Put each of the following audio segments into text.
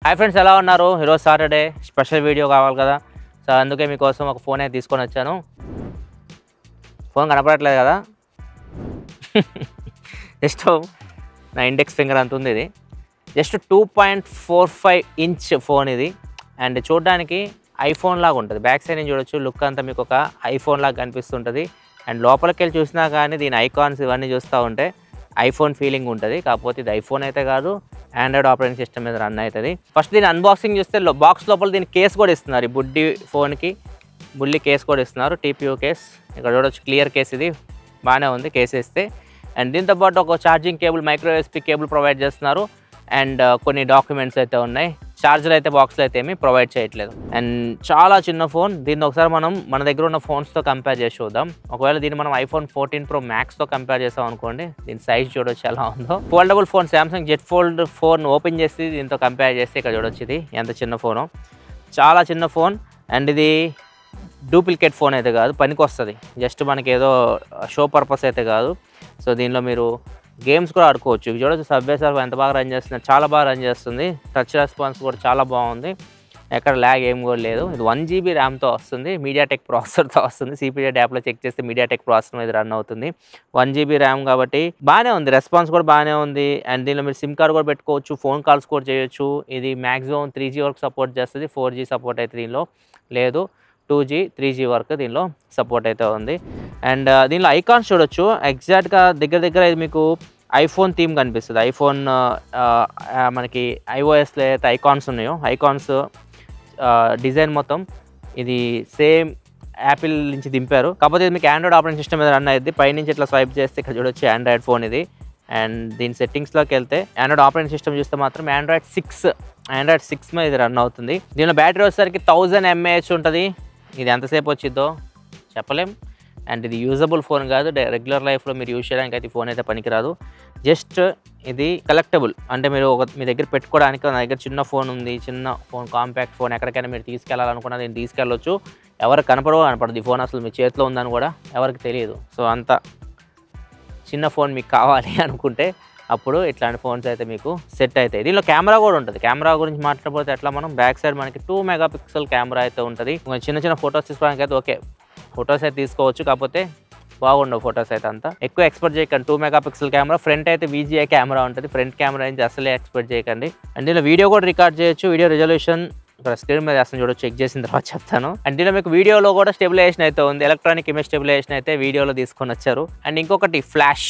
hi friends ఎలా ఉన్నారు ఈరోజు సాటర్డే స్పెషల్ వీడియో కావాలి కదా సో అందుకే మీకోసం ఒక ఫోన్ అయితే తీసుకొని వచ్చాను ఫోన్ కనపడట్లేదు కదా జస్ట్ నా ఇండెక్స్ ఫింగర్ అంత ఉంది ఇది just two point four five inch phone ఇది అండ్ చూడడానికి ఐఫోన్ లాగా ఉంటుంది బ్యాక్ సైడ్ నుంచి చూడొచ్చు లుక్ అంతా మీకు ఒక ఐఫోన్ లాగా కనిపిస్తుంటుంది అండ్ లోపలికి వెళ్ళి చూసినా కానీ దీని ఐకాన్స్ ఇవన్నీ చూస్తూ ఉంటే ఐఫోన్ ఫీలింగ్ ఉంటుంది కాకపోతే ఇది ఐఫోన్ అయితే కాదు ఆండ్రాయిడ్ ఆపరేటింగ్ సిస్టమ్ మీద రన్ అవుతుంది ఫస్ట్ దీని అన్బాక్సింగ్ చూస్తే బాక్స్ లోపల దీని కేస్ కూడా ఇస్తున్నారు ఈ బుడ్డి ఫోన్కి బుల్లి కేస్ కూడా ఇస్తున్నారు టీపీయూ కేస్ ఇక్కడ చూడొచ్చు క్లియర్ కేస్ ఇది బాగానే ఉంది కేస్ ఇస్తే అండ్ దీంతో పాటు ఒక ఛార్జింగ్ కేబుల్ మైక్రో ఎస్పీ కేబుల్ ప్రొవైడ్ చేస్తున్నారు అండ్ కొన్ని డాక్యుమెంట్స్ అయితే ఉన్నాయి ఛార్జర్ అయితే బాక్స్లో అయితే ఏమీ ప్రొవైడ్ చేయట్లేదు అండ్ చాలా చిన్న ఫోన్ దీన్ని ఒకసారి మనం మన దగ్గర ఉన్న ఫోన్స్తో కంపేర్ చేసి చూద్దాం ఒకవేళ దీన్ని మనం ఐఫోన్ ఫోర్టీన్ ప్రో మ్యాక్స్తో కంపేర్ చేసాం అనుకోండి దీని సైజ్ చూడొచ్చు ఎలా ఉందో foldable phone Samsung Z fold phone open చేసి దీంతో కంపేర్ చేస్తే ఇక్కడ చూడొచ్చు ఇది ఎంత చిన్న ఫోను చాలా చిన్న ఫోన్ అండ్ ఇది డూప్లికేట్ ఫోన్ అయితే కాదు పనికి వస్తుంది జస్ట్ మనకి ఏదో షో పర్పస్ అయితే కాదు సో దీనిలో మీరు గేమ్స్ కూడా ఆడుకోవచ్చు ఇవి చూడొచ్చు సబ్వే సర్వ్ ఎంత బాగా రన్ చేస్తుంది చాలా బాగా రన్ చేస్తుంది టచ్ రెస్పాన్స్ కూడా చాలా బాగుంది ఎక్కడ ల్యాగ్ ఏం కూడా లేదు ఇది వన్ జీబీ ర్యామ్తో వస్తుంది మీడియాటెక్ ప్రాసెసర్తో వస్తుంది సిపిజెడ్ యాప్లో చెక్ చేస్తే మీడియాటెక్ ప్రాసెసర్ మీద రన్ అవుతుంది వన్ జీబీ ర్యామ్ కాబట్టి బాగానే ఉంది రెస్పాన్స్ కూడా బాగానే ఉంది అండ్ దీనిలో మీరు సిమ్ కార్డ్ కూడా పెట్టుకోవచ్చు ఫోన్ కాల్స్ కూడా చేయొచ్చు ఇది మ్యాక్సిమం త్రీ జీ వరకు సపోర్ట్ చేస్తుంది ఫోర్ జీ సపోర్ట్ అయితే దీనిలో లేదు టూ జీ త్రీ జీ వరకు దీనిలో సపోర్ట్ అయితే ఉంది అండ్ దీనిలో ఐకాన్స్ చూడొచ్చు ఎగ్జాక్ట్గా దగ్గర దగ్గర ఇది మీకు ఐఫోన్ థీమ్ కనిపిస్తుంది ఐఫోన్ మనకి ఐఓఎస్లో అయితే ఐకాన్స్ ఉన్నాయో ఐకాన్స్ డిజైన్ మొత్తం ఇది సేమ్ యాపిల్ నుంచి దింపారు కాకపోతే ఇది మీకు ఆండ్రాయిడ్ ఆపరేటింగ్ సిస్టమ్ మీద రన్ అయ్యింది పైనుంచి ఇట్లా స్వైప్ చేస్తే ఇక్కడ చూడొచ్చు ఆండ్రాయిడ్ ఫోన్ ఇది అండ్ దీని సెట్టింగ్స్లోకి వెళ్తే ఆండ్రాయిడ్ ఆపరేటింగ్ సిస్టమ్ చూస్తే మాత్రం ఆండ్రాయిడ్ సిక్స్ ఆండ్రాయిడ్ సిక్స్ మీద ఇది రన్ అవుతుంది దీనిలో బ్యాటరీ వచ్చేసరికి థౌజండ్ ఎంఏహెచ్ ఉంటుంది ఇది ఎంతసేపు వచ్చిద్దో చెప్పలేం అండ్ ఇది యూజబుల్ ఫోన్ కాదు రెగ్యులర్ లైఫ్లో మీరు యూజ్ చేయడానికి అయితే ఈ ఫోన్ అయితే పనికిరాదు జస్ట్ ఇది కలెక్టబుల్ అంటే మీరు ఒక మీ దగ్గర పెట్టుకోవడానికి నా దగ్గర చిన్న ఫోన్ ఉంది చిన్న ఫోన్ కాంపాక్ట్ ఫోన్ ఎక్కడికైనా మీరు తీసుకెళ్ళాలనుకున్నా దీన్ని తీసుకెళ్ళొచ్చు ఎవరు కనపడవో కనపడదు ఈ ఫోన్ అసలు మీ చేతిలో ఉందని కూడా ఎవరికి తెలియదు సో అంత చిన్న ఫోన్ మీకు కావాలి అనుకుంటే అప్పుడు ఇట్లాంటి ఫోన్స్ అయితే మీకు సెట్ అవుతాయి దీనిలో కెమెరా కూడా ఉంటుంది కెమెరా గురించి మాట్లాడకపోతే ఎట్లా మనం బ్యాక్ సైడ్ మనకి టూ మెగా పిక్సెల్ కెమెరా అయితే ఉంటుంది కొంచెం చిన్న చిన్న ఫొటోస్ తీసుకోవడానికి అయితే ఓకే ఫొటోస్ అయితే తీసుకోవచ్చు కాకపోతే బాగుండవు ఫొటోస్ అయితే అంతా ఎక్కువ ఎక్స్పెక్ట్ చేయకండి two megapixel camera front అయితే విజిఐ కెమెరా ఉంటుంది ఫ్రంట్ కెమెరా నుంచి అసలే ఎక్స్పెక్ట్ చేయకండి అండ్ దీనిలో వీడియో కూడా రికార్డ్ చేయొచ్చు వీడియో రిజల్యూషన్ ఇక్కడ స్క్రీన్ మీద అసలు చూడొచ్చు చెక్ చేసిన తర్వాత చెప్తాను అండ్ దీనిలో మీకు వీడియోలో కూడా స్టెబిలైజేషన్ అయితే ఉంది ఎలక్ట్రానిక్ ఇమేజ్ స్టెబిలైజేషన్ అయితే వీడియోలో తీసుకొని వచ్చారు అండ్ ఇంకొకటి ఫ్లాష్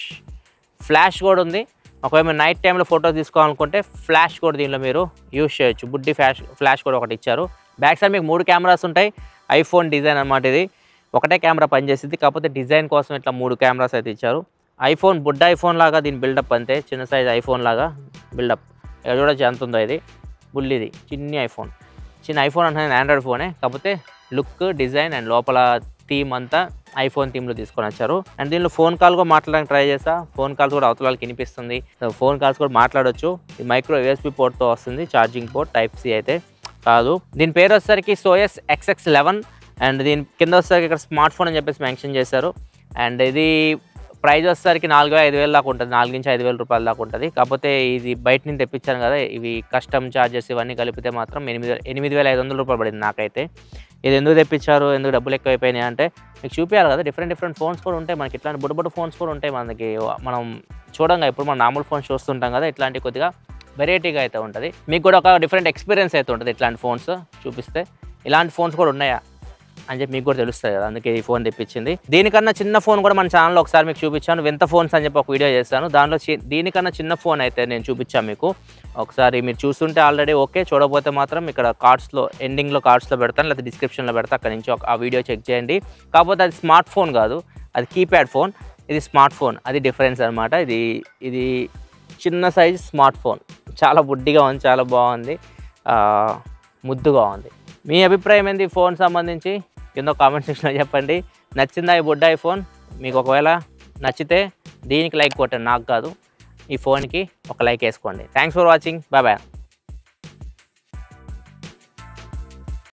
ఫ్లాష్ కూడా ఉంది ఒకవేళ మీరు నైట్ టైంలో ఫోటోస్ తీసుకోవాలనుకుంటే ఫ్లాష్ కూడా దీనిలో మీరు యూస్ చేయొచ్చు బుడ్డి ఫ్లాష్ ఫ్లాష్ కూడా ఒకటి ఇచ్చారు బ్యాక్ సైడ్ మీకు మూడు కెమెరాస్ ఉంటాయి ఐఫోన్ డిజైన్ అనమాట ఇది ఒకటే కెమెరా పనిచేసింది కాకపోతే డిజైన్ కోసం ఇట్లా మూడు కెమెరాస్ అయితే ఇచ్చారు ఐఫోన్ బుడ్డ ఐఫోన్ లాగా దీని బిల్డప్ అంతే చిన్న సైజ్ ఐఫోన్ లాగా బిల్డప్ ఇక్కడ చూడొచ్చు ఎంత ఉందో ఇది బుల్లిది చిన్ని ఐఫోన్ చిన్న ఐఫోన్ అంటే ఆండ్రాయిడ్ ఫోనే కాకపోతే లుక్ డిజైన్ అండ్ లోపల థీమ్ అంతా ఐఫోన్ థీమ్లో తీసుకొని వచ్చారు అండ్ దీనిలో ఫోన్ కాల్ కూడా మాట్లాడడానికి ట్రై చేస్తా ఫోన్ కాల్స్ కూడా అవతల వాళ్ళకి వినిపిస్తుంది ఫోన్ కాల్స్ కూడా మాట్లాడొచ్చు ఈ మైక్రో యూఎస్బి పోర్ట్తో వస్తుంది ఛార్జింగ్ పోర్ట్ టైప్ సి అయితే కాదు దీని పేరు వచ్చేసరికి సోయస్ ఎక్స్ఎక్స్ లెవెన్ అండ్ దీని కింద వచ్చేసరికి ఇక్కడ స్మార్ట్ ఫోన్ అని చెప్పేసి మెన్షన్ చేశారు అండ్ ఇది ప్రైస్ వచ్చేసరికి నాలుగు వేల ఐదు వేల దాకా ఉంటుంది నాలుగు నుంచి ఐదు వేల రూపాయల దాకా ఉంటుంది కాకపోతే ఇది బయట నుంచి తెప్పించాను కదా ఇవి కస్టమ్ ఛార్జెస్ ఇవన్నీ కలిపితే మాత్రం ఎనిమిది ఎనిమిది వేల ఐదు వందల రూపాయలు పడింది నాకైతే ఇది ఎందుకు తెప్పించారు ఎందుకు డబ్బులు ఎక్కువైపోయినాయి అంటే మీకు చూపించాలి కదా డిఫరెంట్ డిఫరెంట్ ఫోన్స్ కూడా ఉంటాయి మనకి ఇట్లాంటి బుడ్డ బుడ్డ ఫోన్స్ కూడా ఉంటాయి మనకి మనం చూడంగా ఇప్పుడు మనం నార్మల్ ఫోన్స్ చూస్తుంటాం కదా ఇట్లాంటి కొద్దిగా వెరైటీగా అయితే ఉంటుంది మీకు కూడా ఒక డిఫరెంట్ ఎక్స్పీరియన్స్ అయితే ఉంటుంది ఇట్లాంటి ఫోన్స్ చూపిస్తే ఇలాంటి ఫోన్స్ కూడా ఉన్నాయా అని చెప్పి మీకు కూడా తెలుస్తుంది కదా అందుకే ఈ ఫోన్ తెప్పించింది దీనికన్నా చిన్న ఫోన్ కూడా మన ఛానల్లో ఒకసారి మీకు చూపించాను వింత ఫోన్స్ అని చెప్పి ఒక వీడియో చేస్తాను దానిలో చి- దీనికన్నా చిన్న ఫోన్ అయితే నేను చూపించాను మీకు ఒకసారి మీరు చూస్తుంటే ఆల్రెడీ ఓకే చూడకపోతే మాత్రం ఇక్కడ కార్డ్స్లో ఎండింగ్లో కార్డ్స్లో పెడతాను లేదా డిస్క్రిప్షన్లో పెడతా అక్కడ నుంచి ఒక ఆ వీడియో చెక్ చేయండి కాకపోతే అది స్మార్ట్ ఫోన్ కాదు అది కీప్యాడ్ ఫోన్ ఇది స్మార్ట్ ఫోన్ అది డిఫరెన్స్ అనమాట ఇది ఇది చిన్న సైజ్ స్మార్ట్ ఫోన్ చాలా బుడ్డిగా ఉంది చాలా బాగుంది ఆ, ముద్దుగా ఉంది మీ అభిప్రాయం ఏంది ఈ ఫోన్ సంబంధించి కింద కామెంట్ సెక్షన్లో చెప్పండి నచ్చిందా ఈ బుడ్డ ఈ ఫోన్ మీకు ఒకవేళ నచ్చితే దీనికి లైక్ కొట్టండి నాకు కాదు ఈ ఫోన్కి ఒక లైక్ వేసుకోండి thanks for watching bye bye